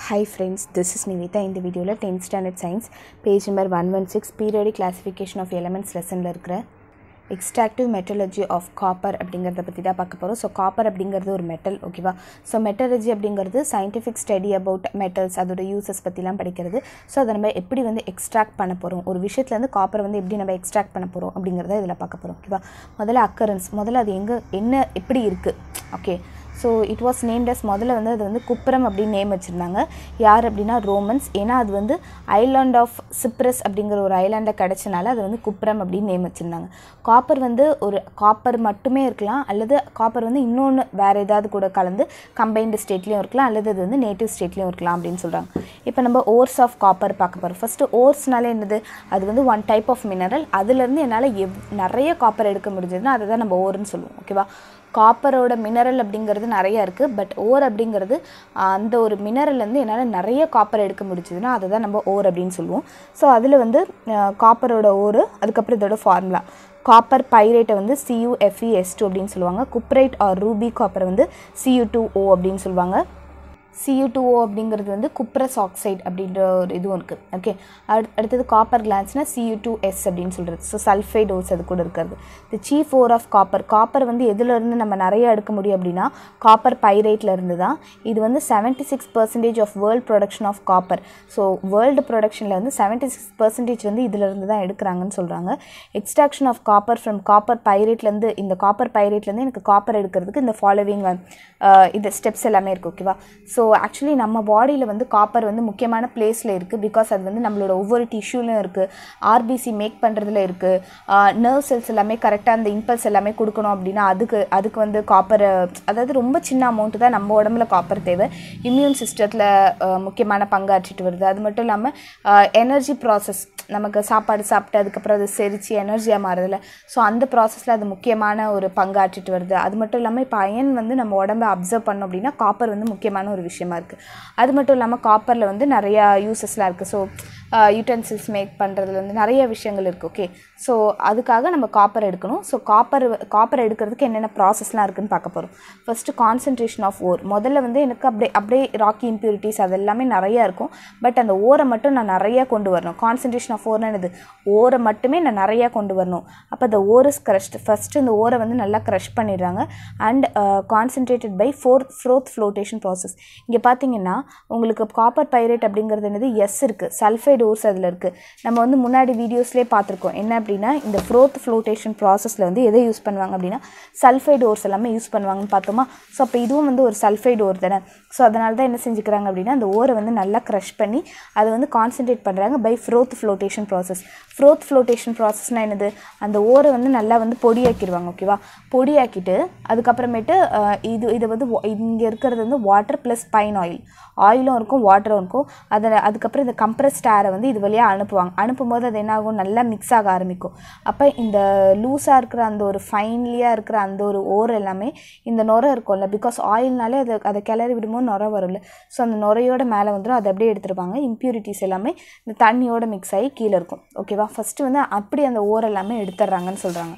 hi friends this is Nivitha இந்த வீடியோவில் tenth standard science page number one one six periodic classification of elements லெசனில் இருக்கிற extractive metallurgy of copper அப்படிங்கிறத பற்றி தான் பார்க்க போகிறோம் ஸோ காப்பர் அப்படிங்கிறது ஒரு மெட்டல் ஓகேவா ஸோ மெட்டலர்ஜி அப்படிங்கிறது சயின்டிஃபிக் ஸ்டடி அபவுட் மெட்டல்ஸ் அதோட யூசஸ் பற்றிலாம் படிக்கிறது ஸோ அதை நம்ம எப்படி வந்து எக்ஸ்ட்ராக்ட் பண்ண போகிறோம் ஒரு விஷயத்துலேருந்து காப்பர் வந்து எப்படி நம்ம எக்ஸ்ட்ராக்ட் பண்ண போகிறோம் அப்படிங்கிறத இதில் பார்க்க போகிறோம் ஓகேவா முதல்ல அக்கரன்ஸ் முதல்ல அது எங்கே என்ன எப்படி இருக்குது okay so it was named as முதல்ல வந்து அது வந்து குப்ரம் அப்படின்னு நேம் வச்சுருந்தாங்க யார் அப்படின்னா ரோமன்ஸ் ஏன்னா அது வந்து ஐலாண்ட் ஆஃப் சிப்ரஸ் அப்படிங்கிற ஒரு ஐலாண்டை கிடச்சனால அது வந்து குப்ரம் அப்படின்னு நேம் வச்சுருந்தாங்க காப்பர் வந்து ஒரு காப்பர் மட்டுமே இருக்கலாம் அல்லது காப்பர் வந்து இன்னொன்று வேறு ஏதாவது கூட கலந்து கம்பைன்டு ஸ்டேட்லேயும் இருக்கலாம் அல்லது அது வந்து நேட்டிவ் ஸ்டேட்லேயும் இருக்கலாம் அப்படின்னு சொல்கிறாங்க இப்போ நம்ம ஓர்ஸ் ஆஃப் காப்பர் பார்க்க போகிறோம் ஃபஸ்ட்டு ஓர்ஸ்னாலே என்னது அது வந்து ஒன் டைப் ஆஃப் மினரல் அதுலேருந்து என்னால் எவ் நிறைய காப்பர் எடுக்க முடிஞ்சதுன்னா அதை தான் நம்ம ஓர்னு சொல்லுவோம் ஓகேவா காப்பரோட மினரல் அப்படிங்கிறது நிறைய இருக்குது பட் ஓர் அப்படிங்கிறது அந்த ஒரு மினரல்லேருந்து என்னால் நிறைய காப்பர் எடுக்க முடிச்சதுன்னா அதை தான் நம்ம ஓர் அப்படின்னு சொல்லுவோம் ஸோ அதில் வந்து காப்பரோட ஓர் அதுக்கப்புறம் இதோட ஃபார்முலா காப்பர் பைரேட்டை வந்து சியூஎஃப்இ எஸ் டூ அப்படின்னு சொல்லுவாங்க குப்ரைட் ஆர் ரூபி காப்பரை வந்து சியூ டூ ஓ அப்படின்னு சொல்லுவாங்க சியூ டூ ஓ அப்படிங்கிறது வந்து குப்ரஸ் ஆக்சைடு அப்படின்ற ஒரு இதுவும் இருக்குது ஓகே அடு அடுத்தது காப்பர் கிளான்ஸ்னால் சியூ டூ எஸ் அப்படின்னு சொல்கிறது ஸோ சல்ஃபைட் ஓஸ் அது கூட இருக்கிறது the chief ore of copper copper வந்து எதுலேருந்து நம்ம நிறைய எடுக்க முடியும் அப்படின்னா காப்பர் பைரேட்டில் இருந்து தான் இது வந்து seventy six percentage of world production of copper so world ப்ரொடக்ஷனில் வந்து செவன்ட்டி சிக்ஸ் பர்சன்டேஜ் வந்து இதிலிருந்து தான் எடுக்கிறாங்கன்னு சொல்கிறாங்க extraction of copper from copper பைரேட்லேருந்து இந்த காப்பர் பைரேட்லேருந்து எனக்கு காப்பர் எடுக்கிறதுக்கு இந்த ஃபாலோவிங் இது ஸ்டெப்ஸ் எல்லாமே இருக்குது ஓகேவா ஸோ ஆக்சுவலி நம்ம பாடியில் வந்து காப்பர் வந்து முக்கியமான பிளேஸில் இருக்குது பிகாஸ் அது வந்து நம்மளோட ஒவ்வொரு டிஷ்யூலையும் இருக்குது ஆர்பிசி மேக் பண்ணுறதுல இருக்குது நர்வ் செல்ஸ் எல்லாமே கரெக்டாக அந்த இம்பல்ஸ் எல்லாமே கொடுக்கணும் அப்படின்னா அதுக்கு அதுக்கு வந்து காப்பரை அதாவது ரொம்ப சின்ன அமௌண்ட்டு தான் நம்ம உடம்புல காப்பர் தேவை இம்யூன் சிஸ்டத்தில் முக்கியமான பங்காற்றிட்டு வருது அது மட்டும் இல்லாமல் எனர்ஜி ப்ராசஸ் நமக்கு சாப்பாடு சாப்பிட்டு அதுக்கப்புறம் அது செரித்து எனர்ஜியாக மாறுதில்ல ஸோ அந்த ப்ராசஸில் அது முக்கியமான ஒரு பங்காற்றிட்டு வருது அது மட்டும் இல்லாமல் இப்போ அயன் வந்து நம்ம உடம்பை அப்சர்வ் பண்ணோம் அப்படின்னா காப்பர் வந்து முக்கியமான ஒரு விஷயமா இருக்குது அது மட்டும் இல்லாமல் காப்பரில் வந்து நிறையா யூசஸ்லாம் இருக்குது ஸோ யூட்டன்சில்ஸ் மேக் பண்ணுறதுல வந்து நிறைய விஷயங்கள் இருக்குது ஓகே ஸோ அதுக்காக நம்ம காப்பர் எடுக்கணும் ஸோ காப்பர் காப்பர் எடுக்கிறதுக்கு என்னென்ன ப்ராசஸ்லாம் இருக்குதுன்னு பார்க்க போகிறோம் ஃபஸ்ட்டு கான்சன்ட்ரேஷன் ஆஃப் ஓர் முதல்ல வந்து எனக்கு அப்படியே அப்படியே ராக்கி இம்ப்யூரிட்டிஸ் அது எல்லாமே நிறையா இருக்கும் பட் அந்த ஓரை மட்டும் நான் நிறையா கொண்டு வரணும் கான்சன்ட்ரேஷன் ஆஃப் ஓர்னா என்னது ஓரை மட்டுமே நான் நிறையா கொண்டு வரணும் அப்போ அந்த ஓர் இஸ் க்ரஷ்ட் ஃபஸ்ட்டு இந்த ஓரை வந்து நல்லா க்ரஷ் பண்ணிடுறாங்க and concentrated by for froth flotation process இங்கே பார்த்தீங்கன்னா உங்களுக்கு காப்பர் பைரேட் அப்படிங்கிறது என்னது எஸ் இருக்குது சல்ஃபைடு டோர்ஸ் அதில் இருக்குது நம்ம வந்து முன்னாடி வீடியோஸ்லேயே பார்த்துருக்கோம் என்ன அப்படின்னா இந்த ஃப்ரோத் ஃப்ளோட்டேஷன் ப்ராசஸில் வந்து எதை யூஸ் பண்ணுவாங்க அப்படின்னா சல்ஃபைட் ஓர்ஸ் எல்லாமே யூஸ் பண்ணுவாங்கன்னு பார்த்தோமா ஸோ அப்போ இதுவும் வந்து ஒரு சல்ஃபைட் ஓர் தானே ஸோ அதனால தான் என்ன செஞ்சுக்கிறாங்க அப்படின்னா அந்த ஓரை வந்து நல்லா க்ரஷ் பண்ணி அதை வந்து கான்சென்ட்ரேட் பண்ணுறாங்க by froth flotation process froth flotation ப்ராசஸ்னால் என்னது அந்த ஓரை வந்து நல்லா வந்து பொடியாக்கிடுவாங்க ஓகேவா பொடியாக்கிட்டு அதுக்கப்புறமேட்டு இது இதை வந்து இங்கே இருக்கிறது வந்து வாட்டர் ப்ளஸ் பைன் ஆயில் ஆயிலும் இருக்கும் வாட்டரும் இருக்கும் அதில் அதுக்கப்புறம் இந்த கம்ப்ரஸ்ட் ஏரை வந்து இது வழியாக அனுப்புவாங்க அனுப்பும்போது அது என்ன ஆகும் நல்லா மிக்ஸ் ஆக ஆரம்பிக்கும் அப்போ இந்த லூஸாக இருக்கிற அந்த ஒரு ஃபைன்லியாக இருக்கிற அந்த ஒரு ஓர் எல்லாமே இந்த நுரை இருக்கும்ல பிகாஸ் ஆயில்னாலே அதை அதை கிளறி விடும்போது நுரை வரும்ல ஸோ அந்த நுரையோட மேலே வந்துடும் அதை அப்படியே எடுத்துருப்பாங்க இம்ப்யூரிட்டிஸ் எல்லாமே இந்த தண்ணியோட மிக்ஸ் ஆகி கீழே இருக்கும் ஓகேவா ஃபஸ்ட்டு வந்து அப்படி அந்த ஓர் எல்லாமே எடுத்துட்றாங்கன்னு சொல்கிறாங்க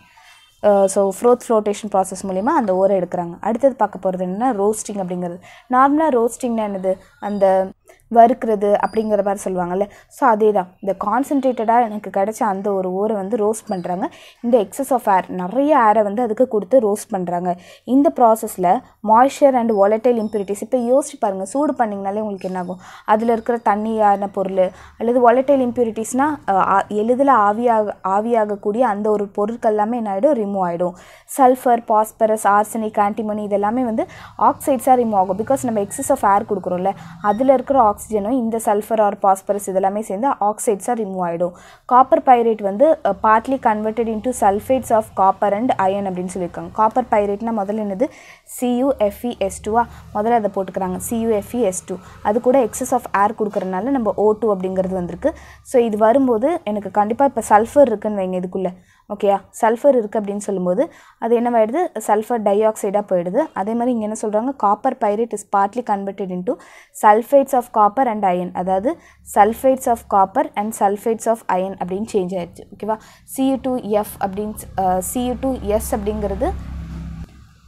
ஸோ ஃப்ரோத் ஃப்ளோட்டேஷன் ப்ராசஸ் மூலிமா அந்த ஓரை எடுக்கிறாங்க அடுத்தது பார்க்க போகிறது என்னென்னா ரோஸ்டிங் அப்படிங்கிறது நார்மலாக ரோஸ்டிங்னா என்னது அந்த வறுக்கிறது அப்படிங்கிற மாதிரி சொல்லுவாங்கல்ல ஸோ அதே தான் இந்த கான்சன்ட்ரேட்டடாக எனக்கு கிடைச்ச அந்த ஒரு ஓரை வந்து ரோஸ்ட் பண்ணுறாங்க இந்த எக்ஸஸ் ஆஃப் ஏர் நிறைய ஏரை வந்து அதுக்கு கொடுத்து ரோஸ்ட் பண்ணுறாங்க இந்த ப்ராசஸில் மாய்ஸ்சர் அண்ட் வாலட்டைல் இம்ப்யூரிட்டிஸ் இப்போ யோசிச்சு பாருங்கள் சூடு பண்ணிங்கனாலே உங்களுக்கு என்ன ஆகும் அதில் இருக்கிற தண்ணியான பொருள் அல்லது வாலட்டைல் இம்ப்யூரிட்டிஸ்னால் எளிதில் ஆவியாக ஆவியாகக்கூடிய அந்த ஒரு பொருட்கள் எல்லாமே என்ன ஆகிடும் ரிமூவ் ஆகிடும் சல்ஃபர் பாஸ்பரஸ் ஆர்சனிக் ஆன்டிமனி இதெல்லாமே வந்து ஆக்சைட்ஸாக ரிமூவ் ஆகும் பிகாஸ் நம்ம எக்ஸஸ் ஆஃப் ஏர் கொடுக்குறோம்ல அதில் இருக்கிற ஆக்சிஜனும் இந்த சல்ஃபர் ஆர் பாஸ்பரஸ் இதெல்லாமே சேர்ந்து ஆக்சைட்ஸாக ரிமூவ் ஆகிடும் காப்பர் பைரேட் வந்து partly converted into sulphates of copper and iron அப்படின்னு சொல்லியிருக்காங்க காப்பர் பைரேட்னா முதல்ல என்னது சியூஎஃப்இ எஸ் டூவா முதல்ல அதை போட்டுக்கிறாங்க சியூஎஃப்இ எஸ் டூ அது கூட எக்ஸஸ் ஆஃப் ஏர் கொடுக்குறதுனால நம்ம ஓ டூ அப்படிங்கிறது வந்திருக்கு ஸோ இது வரும்போது எனக்கு கண்டிப்பாக இப்போ சல்ஃபர் இருக்குன்னு வைங்க இதுக்குள்ளே ஓகேயா சல்ஃபர் இருக்குது அப்படின்னு சொல்லும்போது அது என்னவாயிடுது சல்ஃபர் டை ஆக்சைடாக போயிடுது அதே மாதிரி இங்கே என்ன சொல்கிறாங்க copper pyrite is partly converted into sulphates of copper and iron அதாவது sulphates of copper and sulphates of iron அப்படின்னு சேஞ்ச் ஆயிடுச்சு ஓகேவா சியூ டூ எஃப் அப்படின்னு சியூ டூ எஸ் அப்படிங்கிறது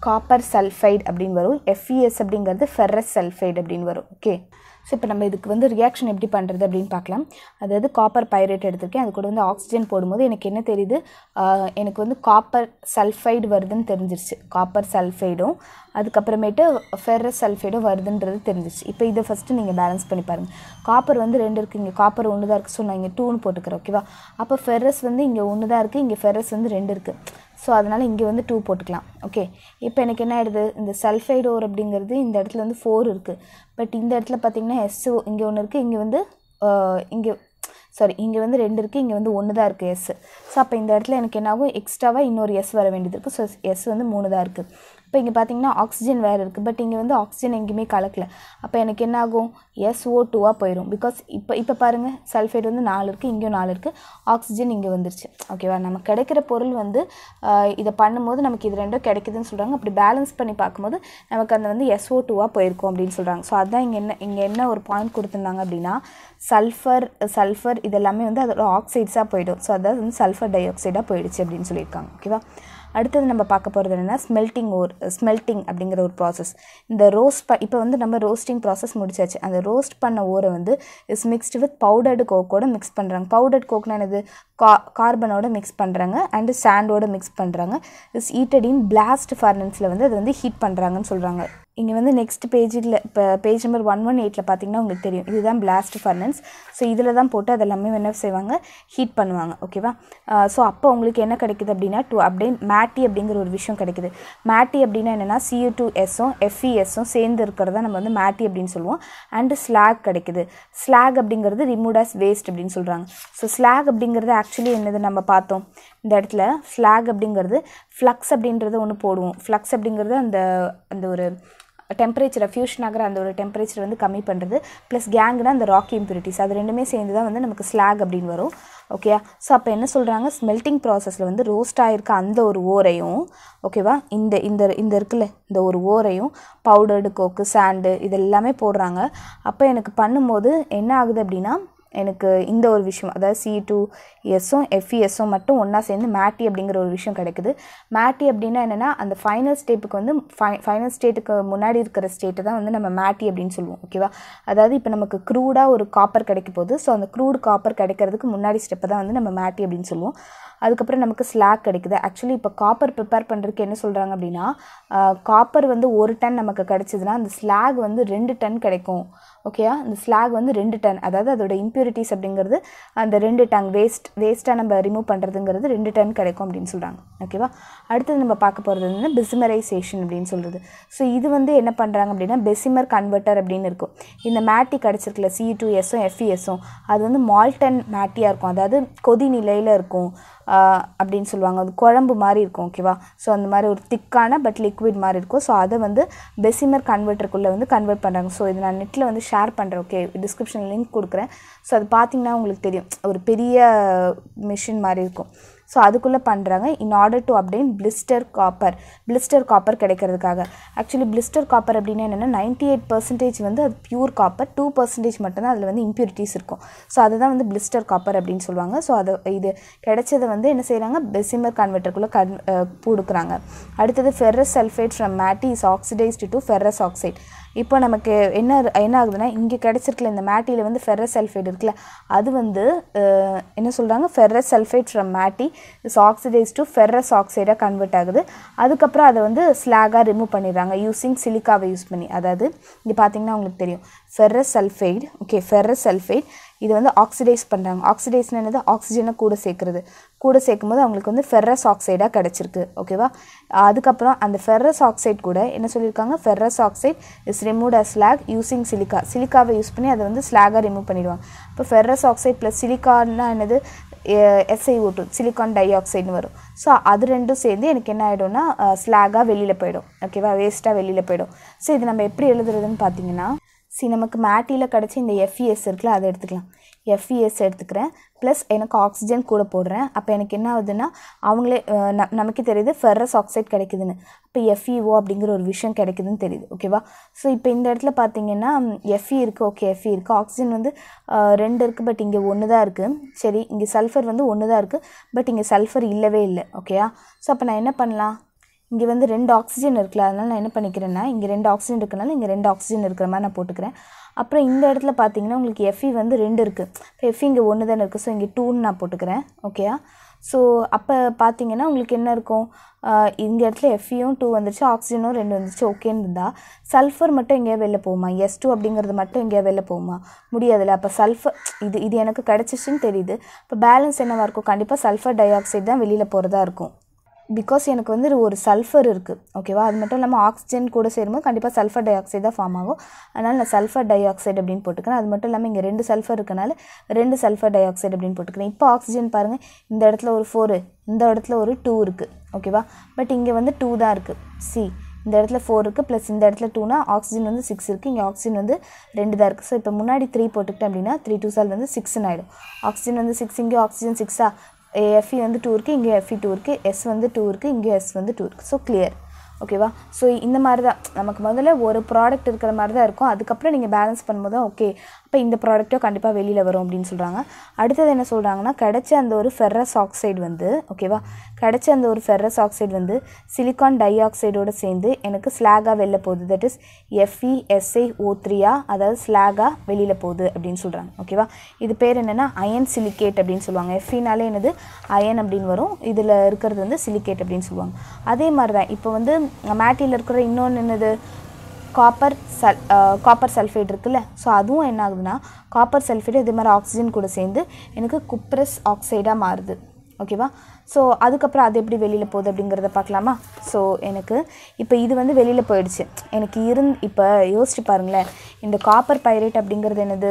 காப்பர் சல்ஃபைடு அப்படின்னு வரும் எஃப்இஎஸ் அப்படிங்கிறது ஃபெரஸ் சல்ஃபைடு அப்படின்னு வரும் ஓகே ஸோ இப்போ நம்ம இதுக்கு வந்து ரியாக்ஷன் எப்படி பண்ணுறது அப்படின்னு பார்க்கலாம் அதாவது காப்பர் பைரேட் எடுத்திருக்கேன் அது கூட வந்து ஆக்சிஜன் போடும்போது எனக்கு என்ன தெரியுது ஆஹ் எனக்கு வந்து காப்பர் சல்ஃபைடு வருதுன்னு தெரிஞ்சிருச்சு காப்பர் சல்ஃபைடும் அதுக்கப்புறமேட்டு ஃபெரஸ் சல்ஃபைடும் வருதுன்றது தெரிஞ்சிருச்சு இப்போ இதை ஃபஸ்ட்டு நீங்கள் பேலன்ஸ் பண்ணி பாருங்கள் காப்பர் வந்து ரெண்டு இருக்குது இங்கே காப்பர் ஒன்று தான் இருக்குது ஸோ நான் இங்கே டூன்னு போட்டுக்கிறேன் ஓகேவா அப்போ ஃபெரஸ் வந்து இங்கே ஒன்று தான் இருக்குது இங்கே ஃபெரஸ் வந்து ரெண்டு இருக்குது ஸோ அதனால் இங்கே வந்து டூ போட்டுக்கலாம் ஓகே இப்போ எனக்கு என்ன ஆயிடுது இந்த சல்ஃபைடு ஓர் அப்படிங்கிறது இந்த இடத்துல வந்து ஃபோர் இருக்குது பட் இந்த இடத்துல பார்த்தீங்கன்னா எஸ்ஓ இங்கே ஒன்று இருக்குது இங்கே வந்து ஆஹ், இங்கே சாரி இங்கே வந்து ரெண்டு இருக்குது இங்கே வந்து ஒன்று தான் இருக்குது எஸ் ஸோ அப்போ இந்த இடத்துல எனக்கு என்ன ஆகும் எக்ஸ்ட்ராவாக இன்னொரு எஸ் வர வேண்டியது இருக்குது ஸோ எஸ் வந்து மூணு தான் இருக்குது இப்போ இங்கே பார்த்தீங்கன்னா ஆக்சிஜன் வேறு இருக்குது பட் இங்கே வந்து ஆக்சிஜன் எங்கேயுமே கலக்கல அப்போ எனக்கு என்ன ஆகும் எஸ்ஓ டூவாக போயிடும் பிகாஸ் இப்போ இப்போ பாருங்கள் சல்ஃபைடு வந்து நாலு இருக்குது இங்கேயும் நாலு இருக்குது ஆக்சிஜன் இங்கே வந்துருச்சு ஓகேவா நமக்கு கிடைக்கிற பொருள் வந்து ஆஹ், இதை பண்ணும்போது நமக்கு இது ரெண்டும் கிடைக்குதுன்னு சொல்கிறாங்க அப்படி பேலன்ஸ் பண்ணி பார்க்கும்போது நமக்கு அந்த வந்து எஸ்ஓ டூவாக போயிருக்கும் அப்படின்னு சொல்கிறாங்க ஸோ அதான் இங்கே என்ன இங்கே என்ன ஒரு பாயிண்ட் கொடுத்துருந்தாங்க அப்படின்னா சல்ஃபர் சல்ஃபர் இதெல்லாமே வந்து அதோட ஆக்சைட்ஸாக போயிடும் ஸோ அதாவது வந்து சல்ஃபர் டை ஆக்சைடாக போயிடுச்சு அப்படின்னு சொல்லியிருக்காங்க ஓகேவா அடுத்தது நம்ம பார்க்க போகிறது என்னென்னா ஸ்மெல்ட்டிங் ஓர் ஸ்மெல்ட்டிங் அப்படிங்கிற ஒரு ப்ராசஸ் இந்த ரோஸ்ட் ப இப்போ வந்து நம்ம ரோஸ்டிங் ப்ராசஸ் முடிச்சாச்சு அந்த ரோஸ்ட் பண்ண ஓரை வந்து இஸ் மிக்ஸ்டு வித் பவுடர்டு கோக்கோட மிக்ஸ் பண்ணுறாங்க பவுடர்ட் கோக்னா என்னது கா கார்பனோட மிக்ஸ் பண்ணுறாங்க அண்டு சாண்டோட மிக்ஸ் பண்ணுறாங்க இஸ் ஈட்டட் இன் பிளாஸ்ட் ஃபர்னன்ஸில் வந்து அது வந்து ஹீட் பண்ணுறாங்கன்னு சொல்கிறாங்க இங்கே வந்து நெக்ஸ்ட் பேஜில் இப்போ பேஜ் நம்பர் ஒன் ஒன் எயிட்டில் பார்த்தீங்கன்னா உங்களுக்கு தெரியும் இதுதான் பிளாஸ்ட் ஃபர்னன்ஸ் ஸோ இதில் தான் போட்டு அதெல்லாமே என்ன செய்வாங்க ஹீட் பண்ணுவாங்க ஓகேவா ஸோ அப்போ உங்களுக்கு என்ன கிடைக்குது அப்படின்னா டூ அப்படியே மேட்டி அப்படிங்கிற ஒரு விஷயம் கிடைக்குது மேட்டி அப்படின்னா என்னென்னா சியூ டூ எஸ்ஸும் எஃப்இஎஸும் சேர்ந்து இருக்கிறதா நம்ம வந்து மேட்டி அப்படின்னு சொல்லுவோம் அண்டு ஸ்லாக் கிடைக்குது ஸ்லாக் அப்படிங்கிறது ரிமூவ் as வேஸ்ட் அப்படின்னு சொல்கிறாங்க ஸோ ஸ்லாக் அப்படிங்கிறது ஆக்சுவலி என்னது நம்ம பார்த்தோம் இந்த இடத்துல ஸ்லாக் அப்படிங்கிறது ஃப்ளக்ஸ் அப்படின்றத ஒன்று போடுவோம் ஃப்ளக்ஸ் அப்படிங்கிறது அந்த அந்த ஒரு டெம்பரேச்சரை ஃபியூஷன் ஆகிற அந்த ஒரு டெம்பரேச்சர் வந்து கம்மி பண்ணுறது ப்ளஸ் கேங்னா அந்த ராக்கி இம்ப்யூரிட்டிஸ் அது ரெண்டுமே சேர்ந்து தான் வந்து நமக்கு ஸ்லாக் அப்படின்னு வரும் ஓகேயா ஸோ அப்போ என்ன சொல்கிறாங்க ஸ்மெல்ட்டிங் ப்ராசஸில் வந்து ரோஸ்ட் ஆகிருக்க அந்த ஒரு ஓரையும் ஓகேவா இந்த இந்த இந்த இருக்குல்ல இந்த ஒரு ஓரையும் பவுடர்டு கோக்கு சாண்டு இது எல்லாமே போடுறாங்க அப்போ எனக்கு பண்ணும்போது என்ன ஆகுது அப்படின்னா எனக்கு இந்த ஒரு விஷயம் அதாவது சி டூ எஸ்ஸும் எஃப்இஎஸும் மட்டும் ஒன்றா சேர்ந்து மேட்டி அப்படிங்கிற ஒரு விஷயம் கிடைக்குது மேட்டி அப்படின்னா என்னென்னா அந்த ஃபைனல் ஸ்டேப்புக்கு வந்து ஃபை ஃபைனல் ஸ்டேட்டுக்கு முன்னாடி இருக்கிற ஸ்டேட்டை தான் வந்து நம்ம மேட்டி அப்படின்னு சொல்லுவோம் ஓகேவா அதாவது இப்போ நமக்கு க்ரூடாக ஒரு காப்பர் கிடைக்க போகுது ஸோ அந்த க்ரூட் காப்பர் கிடைக்கிறதுக்கு முன்னாடி ஸ்டெப்பை தான் வந்து நம்ம மேட்டி அப்படின்னு சொல்லுவோம் அதுக்கப்புறம் நமக்கு ஸ்லாக் கிடைக்குது ஆக்சுவலி இப்போ காப்பர் ப்ரிப்பேர் பண்ணுறதுக்கு என்ன சொல்கிறாங்க அப்படின்னா காப்பர் வந்து ஒரு டன் நமக்கு கிடைச்சதுன்னா அந்த ஸ்லாக் வந்து ரெண்டு டன் கிடைக்கும் ஓகேயா இந்த ஸ்லாக் வந்து ரெண்டு டன் அதாவது அதோட இம்ப்யூரிட்டிஸ் அப்படிங்கிறது அந்த ரெண்டு டன் வேஸ்ட் வேஸ்ட்டாக நம்ம ரிமூவ் பண்ணுறதுங்கிறது ரெண்டு டன் கிடைக்கும் அப்படின்னு சொல்கிறாங்க ஓகேவா அடுத்தது நம்ம பார்க்க போகிறது வந்து பிசிமரைசேஷன் அப்படின்னு சொல்கிறது ஸோ இது வந்து என்ன பண்ணுறாங்க அப்படின்னா பெசிமர் கன்வெர்ட்டர் அப்படின்னு இருக்கும் இந்த மேட்டி கிடச்சிருக்குல சி டூ எஸ்ஸும் எஃப்இஎஸும் அது வந்து மால்டன் மேட்டியாக இருக்கும் அதாவது கொதி நிலையில் இருக்கும் ஆஹ் அப்படின்னு சொல்லுவாங்க அது குழம்பு மாதிரி இருக்கும் ஓகேவா ஸோ அந்த மாதிரி ஒரு திக்கான பட் லிக்விட் மாதிரி இருக்கும் ஸோ அதை வந்து பெசிமர் கன்வெர்ட்டருக்குள்ளே வந்து கன்வெர்ட் பண்ணுறாங்க ஸோ இது நான் நெட்டில் வந்து ஷேர் பண்ணுறேன் ஓகே டிஸ்கிரிப்ஷன் லிங்க் கொடுக்குறேன் ஸோ அது பார்த்தீங்கன்னா உங்களுக்கு தெரியும் ஒரு பெரிய மிஷின் மாதிரி இருக்கும் ஸோ அதுக்குள்ளே பண்ணுறாங்க in order to obtain blister copper blister copper கிடைக்கிறதுக்காக ஆக்சுவலி பிளிஸ்டர் காப்பர் அப்படின்னா என்னென்னா நைன்டி எயிட் பர்சன்டேஜ் வந்து அது பியூர் காப்பர் டூ பர்சன்டேஜ் மட்டும்தான் அதில் வந்து இம்ப்யூரிட்டிஸ் இருக்கும் ஸோ அதை தான் வந்து பிளிஸ்டர் காப்பர் அப்படின்னு சொல்லுவாங்க ஸோ அதை இது கிடைச்சதை வந்து என்ன செய்கிறாங்க பெசிமர் கன்வெர்ட்டருக்குள்ளே கன் கொடுக்குறாங்க அடுத்தது ferrous sulphate from matte is oxidised to ferrous oxide இப்போ நமக்கு என்ன என்ன ஆகுதுன்னா இங்கே கிடச்சிருக்கல இந்த மேட்டியில் வந்து ஃபெரஸ் சல்ஃபைட் இருக்குல்ல அது வந்து அஹ், என்ன சொல்கிறாங்க ferrous sulphide from matte is oxidise to ferrous ஆக்சைடாக கன்வெர்ட் ஆகுது அதுக்கப்புறம் அதை வந்து ஸ்லாகாக ரிமூவ் பண்ணிடுறாங்க யூஸிங் சிலிக்காவை யூஸ் பண்ணி அதாவது இங்கே பார்த்தீங்கன்னா உங்களுக்கு தெரியும் ferrous sulphide okay ferrous sulphide இது வந்து ஆக்சிடைஸ் பண்ணுறாங்க ஆக்சிடைஸ்னு என்னது ஆக்சிஜனை கூட சேர்க்குறது கூட சேர்க்கும்போது அவங்களுக்கு வந்து ஃபெரஸ் ஆக்சைடாக கிடச்சிருக்கு ஓகேவா அதுக்கப்புறம் அந்த ஃபெரஸ் ஆக்சைடு கூட என்ன சொல்லியிருக்காங்க ferrous oxide is remove as slag using silica சிலிக்காவை யூஸ் பண்ணி அதை வந்து ஸ்லாகாக ரிமூவ் பண்ணிடுவாங்க இப்போ ஃபெரஸ் ஆக்சைட் ப்ளஸ் சிலிக்கான்னா என்னது எஸ்ஐஓ டூ சிலிக்கான் டை ஆக்சைடுன்னு வரும் ஸோ அது ரெண்டும் சேர்ந்து எனக்கு என்ன ஆகிடும்னா ஸ்லாகாக வெளியில் போயிடும் ஓகேவா வேஸ்ட்டாக வெளியில் போயிடும் ஸோ இது நம்ம எப்படி எழுதுறதுன்னு பார்த்தீங்கன்னா சி நமக்கு மேட்டியில் கிடச்ச இந்த எஃப்இஎஸ் இருக்குல்ல அதை எடுத்துக்கலாம் எஃப்இஎஸ் எடுத்துக்கிறேன் ப்ளஸ் எனக்கு ஆக்சிஜன் கூட போடுறேன் அப்போ எனக்கு என்ன ஆகுதுன்னா அவங்களே அஹ், ந நமக்கே தெரியுது ஃபெரஸ் ஆக்சைடு கிடைக்குதுன்னு இப்போ எஃப்இஓ அப்படிங்கிற ஒரு விஷயம் கிடைக்குதுன்னு தெரியுது ஓகேவா ஸோ இப்போ இந்த இடத்துல பார்த்தீங்கன்னா எஃப்இ இருக்குது ஓகே எஃப்இ இருக்குது ஆக்சிஜன் வந்து அஹ், ரெண்டு இருக்குது பட் இங்கே ஒன்று தான் இருக்குது சரி இங்கே சல்ஃபர் வந்து ஒன்று தான் இருக்குது பட் இங்கே சல்ஃபர் இல்லவே இல்லை ஓகேயா ஸோ அப்போ நான் என்ன பண்ணலாம் இங்கே வந்து ரெண்டு ஆக்சிஜன் இருக்குல்ல அதனால் நான் என்ன பண்ணிக்கிறேன்னா இங்கே ரெண்டு ஆக்சிஜன் இருக்கனால இங்கே ரெண்டு ஆக்சிஜன் இருக்கிற மாதிரி நான் போட்டுக்கிறேன் அப்புறம் இந்த இடத்துல பார்த்தீங்கன்னா உங்களுக்கு எஃப்இ வந்து ரெண்டு இருக்குது இப்போ எஃப்இ இங்கே ஒன்று தானே இருக்குது ஸோ இங்கே டூன்னு நான் போட்டுக்கிறேன் ஓகேயா ஸோ அப்போ பார்த்தீங்கன்னா உங்களுக்கு என்ன இருக்கும் ஆஹ் இந்த இடத்துல எஃப்இயும் டூ வந்துருச்சு ஆக்சிஜனும் ரெண்டு வந்துருச்சு ஓகேன்னு இருந்தால் சல்ஃபர் மட்டும் எங்கேயா வெளில போகுமா எஸ் டூ அப்படிங்கிறது மட்டும் எங்கேயா வெளில போகுமா முடியாதுல்ல அப்போ சல்ஃபர் இது இது எனக்கு கிடச்சிச்சின்னு தெரியுது இப்போ பேலன்ஸ் என்னவாக இருக்கும் கண்டிப்பாக சல்ஃபர் டை ஆக்சைடு தான் வெளியில் போகிறதா இருக்கும் பிகாஸ் எனக்கு வந்து ஒரு சல்ஃபர் இருக்குது ஓகேவா அது மட்டும் இல்லாமல் ஆக்சிஜன் கூட சேரும்போது கண்டிப்பாக சல்ஃபர் டை ஆக்சைடு தான் ஃபார்ம் ஆகும் அதனால் நான் சல்ஃபர் டை ஆக்சைடு அப்படின்னு போட்டுக்கிறேன் அது மட்டும் இல்லாமல் இங்கே ரெண்டு சல்ஃபர் இருக்கனால ரெண்டு சல்ஃபர் டை ஆக்சைடு அப்படின்னு போட்டுக்கிறேன் இப்போ ஆக்சிஜன் பாருங்கள் இந்த இடத்துல ஒரு ஃபோரு இந்த இடத்துல ஒரு டூ இருக்குது ஓகேவா பட் இங்கே வந்து டூ தான் இருக்குது சி இந்த இடத்துல ஃபோர் இருக்குது ப்ளஸ் இந்த இடத்துல டூனா ஆக்சிஜன் வந்து சிக்ஸ் இருக்குது இங்கே ஆக்சிஜன் வந்து ரெண்டு தான் இருக்குது ஸோ இப்போ முன்னாடி த்ரீ போட்டுக்கிட்டேன் அப்படின்னா த்ரீ டூ சால் வந்து சிக்ஸ்னு ஆகிடும் ஆக்சிஜன் வந்து சிக்ஸ் இங்கே ஆக்சிஜன் சிக்ஸா எஃப்இ வந்து டூ இருக்குது இங்கே எஃப்இ டூ இருக்குது எஸ் வந்து டூ இருக்குது இங்கே எஸ் வந்து டூ இருக்குது ஸோ கிளியர் ஓகேவா ஸோ இந்த மாதிரி தான் நமக்கு முதல்ல ஒரு ப்ராடக்ட் இருக்கிற மாதிரி தான் இருக்கும் அதுக்கப்புறம் நீங்கள் பேலன்ஸ் பண்ணும்போது தான் ஓகே அப்போ இந்த ப்ராடக்ட்டும் கண்டிப்பாக வெளியில் வரும் அப்படின்னு சொல்கிறாங்க அடுத்தது என்ன சொல்கிறாங்கன்னா கிடைச்ச அந்த ஒரு ஃபெர்ரஸ் ஆக்சைடு வந்து ஓகேவா கிடைச்ச அந்த ஒரு ஃபெர்ரஸ் ஆக்சைடு வந்து சிலிக்கான் டை ஆக்சைடோடு சேர்ந்து எனக்கு ஸ்லாகாக வெளில போகுது that is FE SI O த்ரீயா அதாவது ஸ்லாகாக வெளியில் போகுது அப்படின்னு சொல்கிறாங்க ஓகேவா இது பேர் என்னென்னா அயன் சிலிகேட் அப்படின்னு சொல்லுவாங்க எஃப்இனாலே என்னது அயன் அப்படின்னு வரும் இதில் இருக்கிறது வந்து சிலிகேட் அப்படின்னு சொல்லுவாங்க அதே மாதிரி தான் இப்போ வந்து மேட்டியில் இருக்கிற இன்னொன்று என்னது காப்பர் சல் காப்பர் சல்ஃபேட் இருக்குல்ல ஸோ அதுவும் என்ன ஆகுதுன்னா காப்பர் சல்ஃபேட் இதே மாதிரி ஆக்சிஜன் கூட சேர்ந்து எனக்கு குப்ரஸ் ஆக்சைடாக மாறுது ஓகேவா ஸோ அதுக்கப்புறம் அது எப்படி வெளியில் போகுது அப்படிங்கிறத பார்க்கலாமா ஸோ எனக்கு இப்போ இது வந்து வெளியில் போயிடுச்சு எனக்கு இருந் இப்போ யோசிச்சு பாருங்களேன் இந்த காப்பர் பைரேட் அப்படிங்கிறது என்னது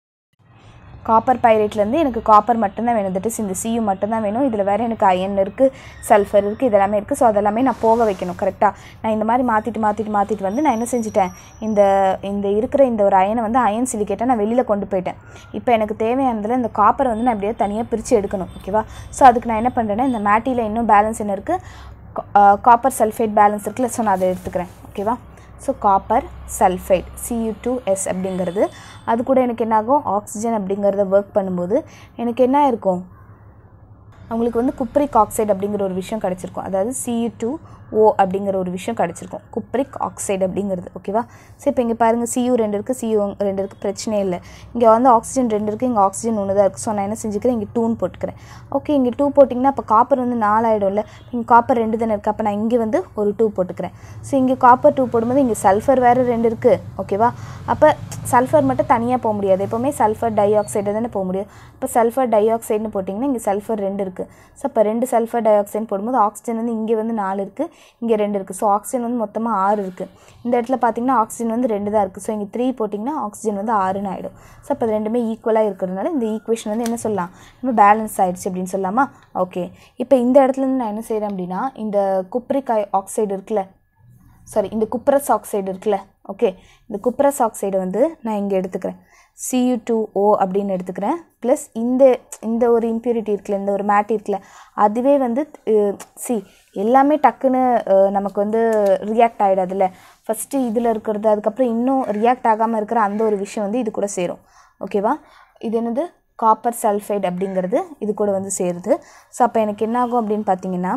காப்பர் பைரேட்லேருந்து எனக்கு காப்பர் மட்டும்தான் வேணும் தட் இஸ் இந்த சியு மட்டும்தான் வேணும் இதில் வேறு எனக்கு அயன் இருக்குது சல்ஃபர் இருக்குது இதெல்லாமே இருக்குது ஸோ அதெல்லாமே நான் போக வைக்கணும் கரெக்டாக நான் இந்த மாதிரி மாற்றிட்டு மாற்றிட்டு மாற்றிட்டு வந்து நான் என்ன செஞ்சுட்டேன் இந்த இந்த இருக்கிற இந்த ஒரு அயனை வந்து அயன் சிலிக்கேட்டை நான் வெளியில் கொண்டு போயிட்டேன் இப்போ எனக்கு தேவையானதில் இந்த காப்பரை வந்து நான் அப்படியே தனியாக பிரித்து எடுக்கணும் ஓகேவா ஸோ அதுக்கு நான் என்ன பண்ணுறேன்னா இந்த மேட்டியில் இன்னும் பேலன்ஸ் என்ன இருக்குது காப்பர் சல்ஃபேட் பேலன்ஸ் இருக்குல்ல ஸோ நான் அதை எடுத்துக்கிறேன் ஓகேவா so copper sulphide CU two S அப்படிங்கிறது அது கூட எனக்கு என்னாகும் ஆக்சிஜன் அப்படிங்கிறத ஒர்க் பண்ணும்போது எனக்கு என்ன இருக்கும் அவங்களுக்கு வந்து குப்ரிக் ஆக்சைடு அப்படிங்கிற ஒரு விஷயம் கிடச்சிருக்கும் அதாவது சியூ டூ ஓ அப்படிங்கிற ஒரு விஷயம் கிடச்சிருக்கும் குப்ரிக் ஆக்சைடு அப்படிங்கிறது ஓகேவா ஸோ இப்போ இங்கே பாருங்கள் சியூ ரெண்டு இருக்குது சியூ ரெண்டு இருக்குது பிரச்சனையே இல்லை இங்கே வந்து ஆக்சிஜன் ரெண்டு இருக்குது இங்கே ஆக்சிஜன் ஒன்று தான் இருக்குது ஸோ நான் என்ன செஞ்சுக்கிறேன் இங்கே டூன்னு போட்டுக்கிறேன் ஓகே இங்கே டூ போட்டிங்கன்னா அப்போ காப்பர் வந்து நாலாயிடும்ல இங்கே காப்பர் ரெண்டு தானே இருக்குது அப்போ நான் இங்கே வந்து ஒரு டூ போட்டுக்கிறேன் ஸோ இங்கே காப்பர் டூ போடும்போது இங்கே சல்ஃபர் வேறு ரெண்டு இருக்குது ஓகேவா அப்போ சல்ஃபர் மட்டும் தனியாக போக முடியாது எப்போவுமே சல்ஃபர் டை ஆக்சைடு தானே போக முடியும் இப்போ சல்ஃபர் டை ஆக்சைடுன்னு போட்டிங்கன்னா இங்கே சல்ஃபர் ரெண்டு இருக்குது ஸோ அப்போ ரெண்டு சல்ஃபர் டை ஆக்சைடு போடும்போது ஆக்சிஜன் வந்து இங்கே வந்து நாலு இருக்குது இங்கே ரெண்டு இருக்குது ஸோ ஆக்சிஜன் வந்து மொத்தமாக ஆறு இருக்குது இந்த இடத்துல பார்த்தீங்கன்னா ஆக்சிஜன் வந்து ரெண்டு தான் இருக்குது ஸோ இங்கே த்ரீ போட்டிங்கன்னா ஆக்சிஜன் வந்து ஆறுன்னு ஆகிடும் ஸோ அப்போ அது ரெண்டுமே ஈக்குவலாக இருக்கிறதுனால இந்த ஈக்குவேஷன் வந்து என்ன சொல்லலாம் நம்ம பேலன்ஸ் ஆயிடுச்சு அப்படின்னு சொல்லலாமா ஓகே இப்போ இந்த இடத்துல இருந்து நான் என்ன செய்கிறேன் அப்படின்னா இந்த குப்ரிக் ஆக்சைடு இருக்குல்ல சாரி இந்த குப்ரஸ் ஆக்சைடு இருக்குல்ல ஓகே இந்த குப்ரஸ் ஆக்சைடை வந்து நான் இங்கே எடுத்துக்கிறேன் சியூ டூ ஓ அப்படின்னு எடுத்துக்கிறேன் ப்ளஸ் இந்த இந்த ஒரு இம்ப்யூரிட்டி இருக்குல்ல இந்த ஒரு மேட் இருக்குல்ல அதுவே வந்து சி எல்லாமே டக்குன்னு அஹ், நமக்கு வந்து ரியாக்ட் ஆகிடாதுல்ல ஃபஸ்ட்டு இதில் இருக்கிறது அதுக்கப்புறம் இன்னும் ரியாக்ட் ஆகாமல் இருக்கிற அந்த ஒரு விஷயம் வந்து இது கூட சேரும் ஓகேவா இது என்னது காப்பர் சல்ஃபைடு அப்படிங்கிறது இது கூட வந்து சேருது ஸோ அப்போ எனக்கு என்ன ஆகும் அப்படின்னு பார்த்தீங்கன்னா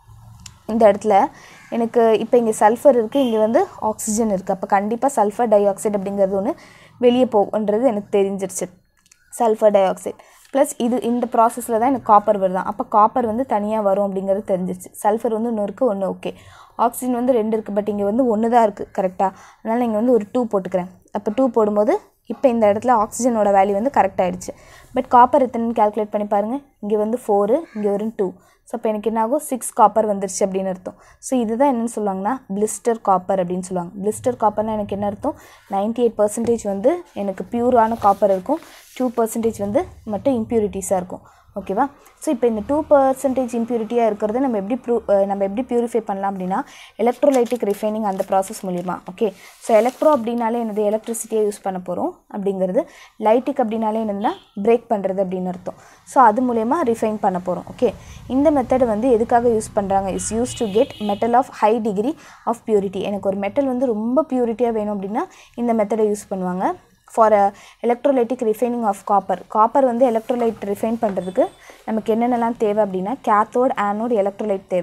இந்த இடத்துல எனக்கு இப்போ இங்கே சல்ஃபர் இருக்குது இங்கே வந்து ஆக்சிஜன் இருக்குது அப்போ கண்டிப்பாக சல்ஃபர் டை ஆக்சைடு அப்படிங்கிறது ஒன்று வெளியே போகுன்றது எனக்கு தெரிஞ்சிருச்சு சல்ஃபர் டை ஆக்சைடு ப்ளஸ் இது இந்த ப்ராசஸில் தான் எனக்கு காப்பர் வருதான் அப்போ காப்பர் வந்து தனியாக வரும் அப்படிங்கிறது தெரிஞ்சிருச்சு சல்ஃபர் வந்து ஒன்று இருக்குது ஒன்று ஓகே ஆக்சிஜன் வந்து ரெண்டு இருக்குது பட் இங்கே வந்து ஒன்று தான் இருக்குது கரெக்டாக அதனால் இங்கே வந்து ஒரு டூ போட்டுக்கிறேன் அப்போ டூ போடும்போது இப்போ இந்த இடத்துல ஆக்சிஜனோட வேல்யூ வந்து கரெக்ட் ஆயிடுச்சு பட் காப்பர் எத்தனைன்னு கால்குலேட் பண்ணி பாருங்கள் இங்கே வந்து ஃபோரு இங்கே ஒரு டூ ஸோ அப்போ எனக்கு என்ன ஆகும் சிக்ஸ் காப்பர் வந்துருச்சு அப்படின்னு அர்த்தம் ஸோ இதுதான் என்னென்னு சொல்லுவாங்கன்னா பிளிஸ்டர் காப்பர் அப்படின்னு சொல்லுவாங்க பிளிஸ்டர் காப்பர்னால் எனக்கு என்ன அர்த்தம் நைன்டி எயிட் பர்சன்டேஜ் வந்து எனக்கு பியூரான காப்பர் இருக்கும் டூ பர்சன்டேஜ் வந்து மட்டும் இம்ப்யூரிட்டிஸாக இருக்கும் ஓகேவா ஸோ இப்போ இந்த டூ பர்சன்டேஜ் இம்ப்யூரிட்டியாக இருக்கிறத நம்ம எப்படி ப்ரூ நம்ம எப்படி பியூரிஃபை பண்ணலாம் அப்படின்னா எலக்ட்ரோலைட்டிக் ரிஃபைனிங் அந்த ப்ராசஸ் மூலிமா ஓகே ஸோ எலக்ட்ரோ அப்படின்னாலே என்னது எலக்ட்ரிசிட்டியை யூஸ் பண்ண போகிறோம் அப்படிங்கிறது லைட்டிக் அப்படின்னாலே என்னதுன்னா பிரேக் பண்ணுறது அப்படின்னு அர்த்தம் ஸோ அது மூலயமா ரிஃபைன் பண்ண போகிறோம் ஓகே இந்த மெத்தட் வந்து எதுக்காக யூஸ் பண்ணுறாங்க is use to get metal of high degree of purity எனக்கு ஒரு மெட்டல் வந்து ரொம்ப பியூரிட்டியாக வேணும் அப்படின்னா இந்த மெத்தடை யூஸ் பண்ணுவாங்க for electrolytic refining of copper copper வந்து எலக்ட்ரோலைட் ரிஃபைன் பண்ணுறதுக்கு நமக்கு என்னென்னலாம் தேவை அப்படின்னா கேத்தோட் ஆனோட் எலக்ட்ரோலைட் தேவை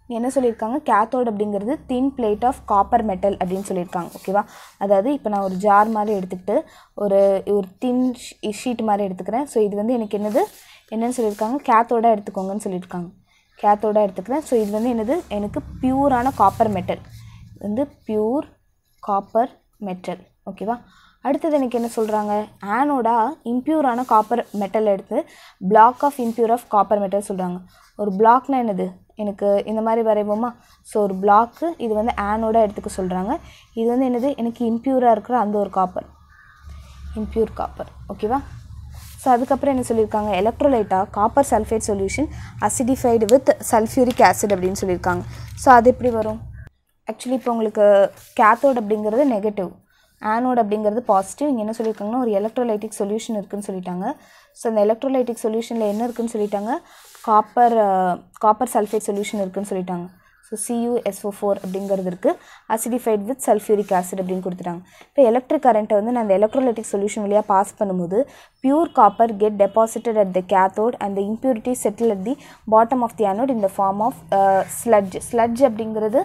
என்ன சொல்லியிருக்காங்க கேத்தோட் அப்படிங்கிறது thin plate of copper metal அப்படின்னு சொல்லியிருக்காங்க ஓகேவா அதாவது இப்போ நான் ஒரு ஜார் மாதிரி எடுத்துக்கிட்டு ஒரு ஒரு தின் ஷீட் மாதிரி எடுத்துக்கிறேன் ஸோ இது வந்து எனக்கு என்னது என்னன்னு சொல்லியிருக்காங்க கேத்தோட எடுத்துக்கோங்கன்னு சொல்லியிருக்காங்க கேத்தோட எடுத்துக்கிறேன் ஸோ இது வந்து என்னது எனக்கு பியூரான காப்பர் மெட்டல் வந்து பியூர் காப்பர் மெட்டல் ஓகேவா அடுத்தது எனக்கு என்ன சொல்கிறாங்க ஆனோடா இம்ப்யூரான காப்பர் மெட்டல் எடுத்து block of impure of copper metal சொல்கிறாங்க ஒரு பிளாக்னா என்னது எனக்கு இந்த மாதிரி வரைவோமா ஸோ ஒரு பிளாக்கு இது வந்து ஆனோட எடுத்துக்க சொல்கிறாங்க இது வந்து என்னது எனக்கு இம்ப்யூராக இருக்கிற அந்த ஒரு காப்பர் இம்ப்யூர் காப்பர் ஓகேவா ஸோ அதுக்கப்புறம் என்ன சொல்லியிருக்காங்க எலக்ட்ரோலைட்டாக copper sulphate solution acidified with sulphuric acid அப்படின்னு சொல்லியிருக்காங்க ஸோ அது எப்படி வரும் ஆக்சுவலி இப்போ உங்களுக்கு கேத்தோட் அப்படிங்கிறது நெகட்டிவ் ஆனோட் அப்படிங்கிறது பாசிட்டிவ் இங்கே என்ன சொல்லியிருக்காங்கன்னா ஒரு எலக்ட்ரோலைட்டிக் சொல்யூஷன் இருக்குன்னு சொல்லிட்டாங்க ஸோ அந்த எலக்ட்ரோலைட்டிக் சொல்யூஷனில் என்ன இருக்குன்னு சொல்லிட்டாங்க காப்பர் காப்பர் சல்ஃபேட் சொல்யூஷன் இருக்குன்னு சொல்லிட்டாங்க ஸோ சியூஎஸ்ஓ ஃபோர் அப்படிங்கிறது இருக்குது அசிடிஃபைட் வித் சல்ஃபியூரிக் ஆசிட் அப்படின்னு கொடுத்துட்டாங்க இப்போ எலக்ட்ரிக் கரண்ட்டை வந்து நான் அந்த எலக்ட்ரோலைட்டிக் சொல்யூஷன் வழியாக பாஸ் பண்ணும்போது pure copper get deposited at the cathode and the impurity settle at the bottom of the anode இந்த ஃபார்ம் ஆஃப் ஸ்லட்ஜ் ஸ்லட்ஜ் அப்படிங்கிறது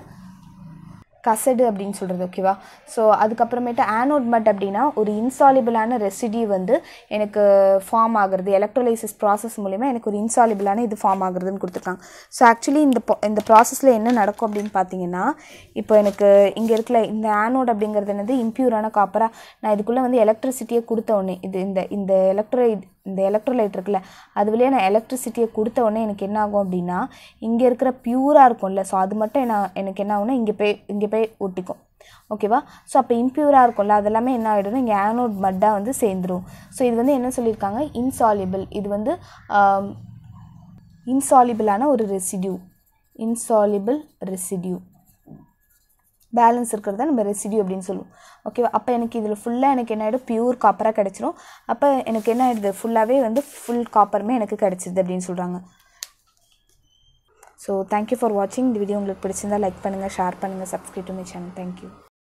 கசடு அப்படின்னு சொல்கிறது ஓகேவா ஸோ அதுக்கப்புறமேட்டு ஆனோட் மட் அப்படின்னா ஒரு இன்சாலிபிளான ரெசிடியூ வந்து எனக்கு ஃபார்ம் ஆகுறது எலக்ட்ரோலைசிஸ் ப்ராசஸ் மூலிமா எனக்கு ஒரு இன்சாலிபிளான இது ஃபார்ம் ஆகுறதுன்னு கொடுத்துருக்காங்க ஸோ ஆக்சுவலி இந்த po- இந்த ப்ராசஸில் என்ன நடக்கும் அப்படின்னு பார்த்தீங்கன்னா இப்போ எனக்கு இங்கே இருக்கிற இந்த ஆனோட் அப்படிங்கிறது என்னது இம்ப்யூரான காப்பராக நான் இதுக்குள்ளே வந்து எலக்ட்ரிசிட்டியை கொடுத்த உடனே இது இந்த இந்த எலக்ட்ரோலைட் இந்த எலக்ட்ரோலைட் இருக்குல்ல அது வழியாக நான் எலக்ட்ரிசிட்டியை கொடுத்த உடனே எனக்கு என்ன ஆகும் அப்படின்னா இங்கே இருக்கிற பியூராக இருக்கும்ல ஸோ அது மட்டும் என்ன எனக்கு என்ன ஆகும்னா இங்கே போய் இங்கே போய் ஒட்டிக்கும் ஓகேவா ஸோ அப்போ இம்ப்யூராக இருக்கும்ல அதெல்லாமே என்ன ஆகிடும்னா இங்கே ஆனோட் மட்டாக வந்து சேர்ந்துரும் ஸோ இது வந்து என்ன சொல்லியிருக்காங்க இன்சாலிபிள் இது வந்து இன்சாலிபிளான ஒரு ரெசிடியூ இன்சாலிபிள் ரெசிடியூ பேலன்ஸ் இருக்கிறத நம்ம ரெசிடியூ அப்படின்னு சொல்லுவோம் ஓகேவா அப்போ எனக்கு இதில் ஃபுல்லாக எனக்கு என்ன ஆகிடும் பியூர் காப்பராக கிடச்சிரும் அப்போ எனக்கு என்ன ஆகிடுது ஃபுல்லாகவே வந்து ஃபுல் காப்பருமே எனக்கு கிடச்சிது அப்படின்னு சொல்கிறாங்க ஸோ தேங்க்யூ ஃபார் வாட்சிங் இந்த வீடியோ உங்களுக்கு பிடிச்சிருந்தா லைக் பண்ணுங்கள் ஷேர் பண்ணுங்கள் subscribe to my channel thank you